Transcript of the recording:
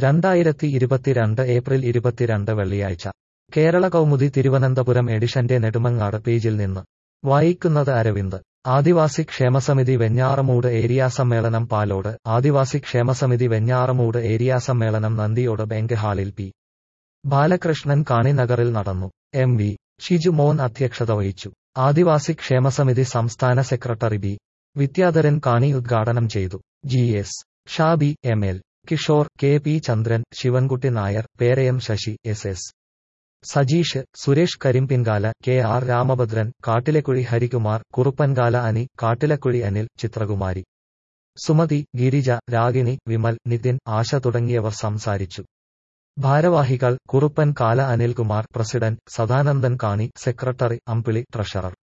രണ്ടായിരത്തി ഇരുപത്തിരണ്ട് ഏപ്രിൽ ഇരുപത്തിരണ്ട് വെള്ളിയാഴ്ച കേരള കൗമുദി തിരുവനന്തപുരം എഡിഷന്റെ നെടുമങ്ങാട് പേജിൽ നിന്ന് വായിക്കുന്നത് അരവിന്ദ് ആദിവാസി ക്ഷേമസമിതി വെഞ്ഞാറമൂട് ഏരിയ സമ്മേളനം പാലോട് ആദിവാസി ക്ഷേമസമിതി വെഞ്ഞാറമൂട് ഏരിയ സമ്മേളനം നന്ദിയോട് ബാങ്ക് ഹാളിൽ പി ബാലകൃഷ്ണൻ കാണിനഗറിൽ നടന്നു എം വി ഷിജു മോൻ അധ്യക്ഷത വഹിച്ചു ആദിവാസി ക്ഷേമസമിതി സംസ്ഥാന സെക്രട്ടറി ബി വിദ്യാധരൻ കാണി ഉദ്ഘാടനം ചെയ്തു G S Shabi M L Kishore K P Chandran Sivankutty Nair Perayam Sasi S S Sajeesh Suresh Karimpinkala K R Ramabhadran Kattilakuzhi Harikumar Kuruppankala Ani Kattilakuzhi Anil Chithrakumari Sumathi Girija Ragini Vimal Nithin Asha തുടങ്ങിയവർ സംസാരിച്ചു ഭാരവാഹികൾ കുറുപ്പൻ കാല അനിൽകുമാർ പ്രസിഡന്റ് സദാനന്ദൻ കാണി സെക്രട്ടറി അമ്പിളി ട്രഷറർ